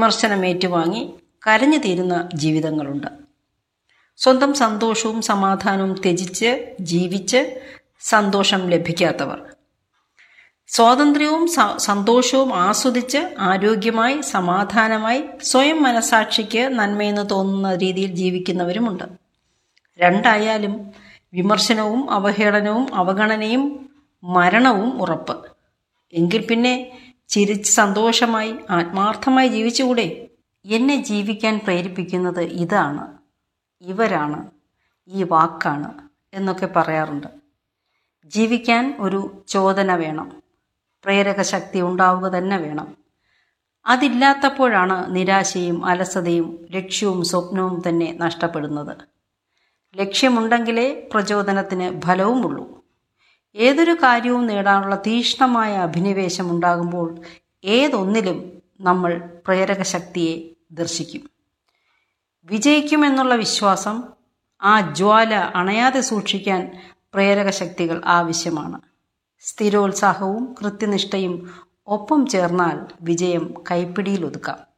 വിമർശനം ഏറ്റുവാങ്ങി കരഞ്ഞു തീരുന്ന ജീവിതങ്ങളുണ്ട് സ്വന്തം സന്തോഷവും സമാധാനവും ത്യജിച്ച് ജീവിച്ച് സന്തോഷം ലഭിക്കാത്തവർ സ്വാതന്ത്ര്യവും സ- സന്തോഷവും ആസ്വദിച്ച് ആരോഗ്യമായി സമാധാനമായി സ്വയം മനസാക്ഷിക്ക് നന്മയെന്ന് തോന്നുന്ന രീതിയിൽ ജീവിക്കുന്നവരുമുണ്ട് രണ്ടായാലും വിമർശനവും അവഹേളനവും അവഗണനയും മരണവും ഉറപ്പ് എങ്കിൽ പിന്നെ ചിരിച്ച് സന്തോഷമായി ആത്മാർത്ഥമായി ജീവിച്ചുകൂടെ എന്നെ ജീവിക്കാൻ പ്രേരിപ്പിക്കുന്നത് ഇതാണ് ഇവരാണ് ഈ വാക്കാണ് എന്നൊക്കെ പറയാറുണ്ട് ജീവിക്കാൻ ഒരു ചോദന വേണം പ്രേരക ശക്തി ഉണ്ടാവുക തന്നെ വേണം അതില്ലാത്തപ്പോഴാണ് നിരാശയും അലസതയും ലക്ഷ്യവും സ്വപ്നവും തന്നെ നഷ്ടപ്പെടുന്നത് ലക്ഷ്യമുണ്ടെങ്കിലേ പ്രചോദനത്തിന് ഫലവുമുള്ളൂ ഏതൊരു കാര്യവും നേടാനുള്ള തീക്ഷ്ണമായ അഭിനിവേശം ഉണ്ടാകുമ്പോൾ ഏതൊന്നിലും നമ്മൾ പ്രേരക ശക്തിയെ ദർശിക്കും വിജയിക്കുമെന്നുള്ള വിശ്വാസം ആ ജ്വാല അണയാതെ സൂക്ഷിക്കാൻ പ്രേരക ശക്തികൾ ആവശ്യമാണ് സ്ഥിരോത്സാഹവും കൃത്യനിഷ്ഠയും ഒപ്പം ചേർന്നാൽ വിജയം കൈപ്പിടിയിൽ ഒതുക്കാം